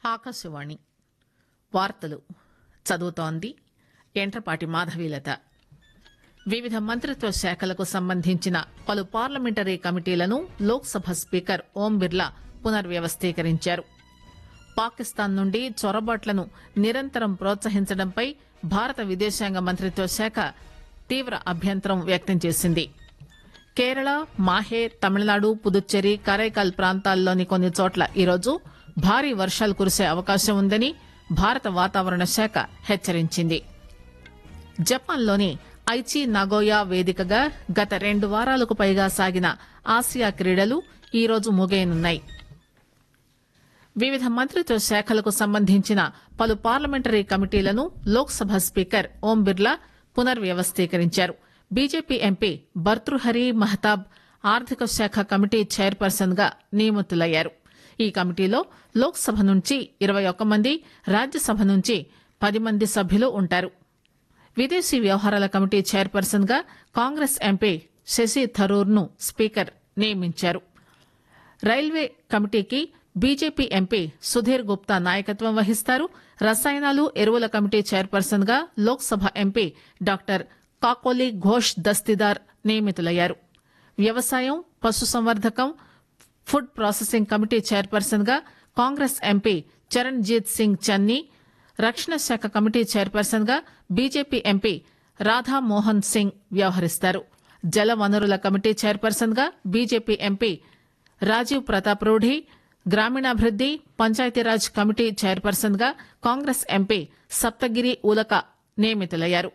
ఆకాశవాణి వార్తలు చదువుతోంది ఎంట్రపాటి మాధవీలత వివిధ మంత్రిత్వ శాఖలకు సంబంధించిన పలు పార్లమెంటరీ కమిటీలను లోక్సభ స్పీకర్ ఓం బిర్లా పునర్వ్యవస్థీకరించారు పాకిస్తాన్ నుండి చొరబాట్లను నిరంతరం ప్రోత్సహించడంపై భారత విదేశాంగ మంత్రిత్వ శాఖ తీవ్ర అభ్యంతరం వ్యక్తం చేసింది కేరళ మాహే తమిళనాడు పుదుచ్చేరి కరైకాల్ ప్రాంతాల్లోని కొన్ని చోట్ల ఈరోజు భారీ వర్షాలు కురిసే అవకాశం ఉందని భారత వాతావరణ శాఖ హెచ్చరించింది జపాన్లోని ఐచి నగోయా వేదికగా గత రెండు వారాలకు పైగా సాగిన ఆసియా క్రీడలు ఈరోజు ముగియనున్నాయి వివిధ మంత్రిత్వ శాఖలకు సంబంధించిన పలు పార్లమెంటరీ కమిటీలను లోక్సభ స్పీకర్ ఓం బిర్లా పునర్వ్యవస్థీకరించారు బీజేపీ ఎంపీ భర్తృహరి మహతాబ్ ఆర్థిక శాఖ కమిటీ చైర్పర్సన్ గా నియమితులయ్యారు ఈ కమిటీలో లోక్సభ నుంచి ఇరవై ఒక్క మంది రాజ్యసభ నుంచి పది మంది సభ్యులు ఉంటారు విదేశీ వ్యవహారాల కమిటీ చైర్పర్సన్ గా కాంగ్రెస్ ఎంపీ శశి థరూర్ ను స్పీకర్ నియమించారు రైల్వే కమిటీకి బీజేపీ ఎంపీ సుధీర్ గుప్తా నాయకత్వం వహిస్తారు రసాయనాలు ఎరువుల కమిటీ చైర్పర్సన్ గా లోక్సభ ఎంపీ డాక్టర్ కాకోలి ఘోష్ దస్తిదార్ నియమితులయ్యారు వ్యవసాయం పశుసంవర్ధకం ఫుడ్ ప్రాసెసింగ్ కమిటీ చైర్పర్సన్ గా కాంగ్రెస్ ఎంపీ చరణ్జీత్ సింగ్ చన్నీ రక్షణ శాఖ కమిటీ చైర్పర్సన్ గా బీజేపీ ఎంపీ రాధామోహన్ సింగ్ వ్యవహరిస్తారు జల వనరుల కమిటీ చైర్పర్సన్ గా బీజేపీ ఎంపీ రాజీవ్ ప్రతాప్ రూఢి గ్రామీణాభివృద్ది పంచాయతీరాజ్ కమిటీ చైర్పర్సన్ గా కాంగ్రెస్ ఎంపీ సప్తగిరి ఉలక నియమితులయ్యారు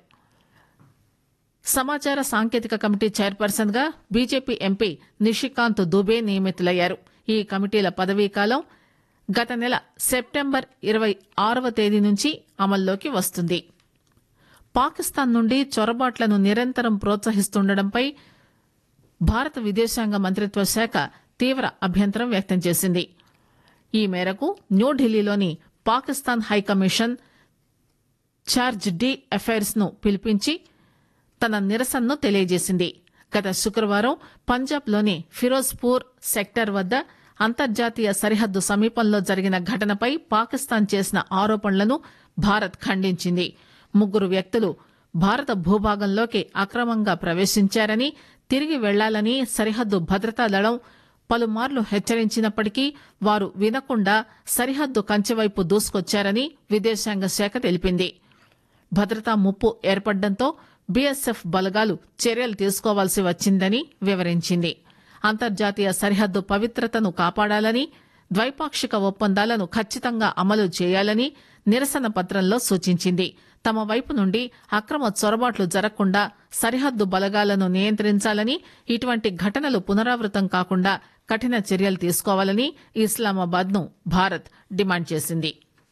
సమాచార సాంకేతిక కమిటీ చైర్పర్సన్ గా బీజేపీ ఎంపీ నిషికాంత్ దుబే నియమితులయ్యారు ఈ కమిటీల పదవీకాలం గత నెల సెప్టెంబర్ ఇరవై ఆరవ తేదీ నుంచి అమల్లోకి వస్తుంది పాకిస్తాన్ నుండి చొరబాట్లను నిరంతరం ప్రోత్సహిస్తుండటంపై భారత విదేశాంగ మంత్రిత్వ శాఖ తీవ్ర అభ్యంతరం వ్యక్తం చేసింది ఈ మేరకు న్యూఢిల్లీలోని Pakistan high commission charge d' affaires ను పిలిపించి తన నిరసనను తెలియజేసింది గత శుక్రవారం పంజాబ్లోని ఫిరోజ్పూర్ సెక్టర్ వద్ద అంతర్జాతీయ సరిహద్దు సమీపంలో జరిగిన ఘటనపై పాకిస్తాన్ చేసిన ఆరోపణలను భారత్ ఖండించింది ముగ్గురు వ్యక్తులు భారత భూభాగంలోకి అక్రమంగా ప్రవేశించారని తిరిగి వెళ్లాలని సరిహద్దు భద్రతా దళం పలుమార్లు హెచ్చరించినప్పటికీ వారు వినకుండా సరిహద్దు కంచెవైపు దూసుకొచ్చారని విదేశాంగ శాఖ తెలిపింది భద్రతా ముప్పు ఏర్పడడంతో బీఎస్ఎఫ్ బలగాలు చర్యలు తీసుకోవాల్సి వచ్చిందని వివరించింది అంతర్జాతీయ సరిహద్దు పవిత్రతను కాపాడాలని ద్వైపాక్షిక ఒప్పందాలను ఖచ్చితంగా అమలు చేయాలని నిరసన పత్రంలో సూచించింది తమ వైపు నుండి అక్రమ చొరబాట్లు జరగకుండా సరిహద్దు బలగాలను నియంత్రించాలని ఇటువంటి ఘటనలు పునరావృతం కాకుండా కఠిన చర్యలు తీసుకోవాలని ఇస్లామాబాద్ ను భారత్ డిమాండ్ చేసింది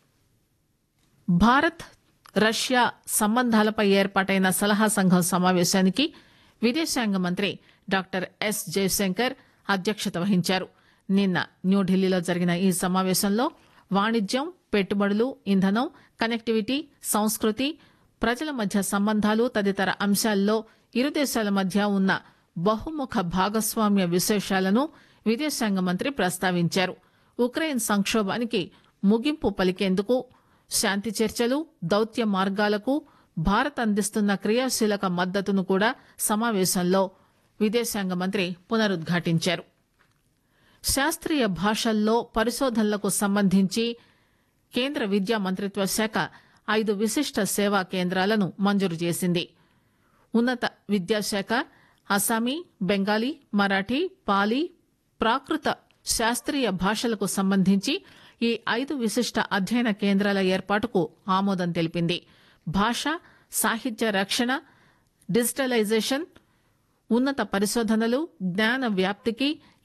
భారత్ రష్యా సంబంధాలపై ఏర్పాటైన సలహా సంఘం సమావేశానికి విదేశాంగ మంత్రి డాక్టర్ ఎస్ జయశంకర్ అధ్యక్షత వహించారు నిన్న న్యూఢిల్లీలో జరిగిన ఈ సమావేశంలో వాణిజ్యం పెట్టుబడులు ఇంధనం కనెక్టివిటీ సంస్కృతి ప్రజల మధ్య సంబంధాలు తదితర అంశాల్లో ఇరు దేశాల మధ్య ఉన్న బహుముఖ భాగస్వామ్య విశేషాలను విదేశాంగ మంత్రి ప్రస్తావించారు ఉక్రెయిన్ సంక్షోభానికి ముగింపు పలికేందుకు శాంతి చర్చలు దౌత్య మార్గాలకు భారత్ అందిస్తున్న క్రియాశీలక మద్దతును కూడా సమావేశంలో విదేశాంగ మంత్రి పునరుద్ఘాటించారు శాస్త్రీయ భాషల్లో పరిశోధనలకు సంబంధించి కేంద్ర విద్యా మంత్రిత్వ శాఖ ఐదు విశిష్ట సేవా కేంద్రాలను మంజూరు చేసింది ఉన్నత విద్యాశాఖ అస్సామీ బెంగాలీ మరాఠీ పాలీ ప్రాకృత శాస్త్రీయ భాషలకు సంబంధించి ఈ ఐదు విశిష్ట అధ్యయన కేంద్రాల ఏర్పాటుకు ఆమోదం తెలిపింది భాష సాహిత్య రక్షణ డిజిటలైజేషన్ ఉన్నత పరిశోధనలు జ్ఞాన వ్యాప్తికి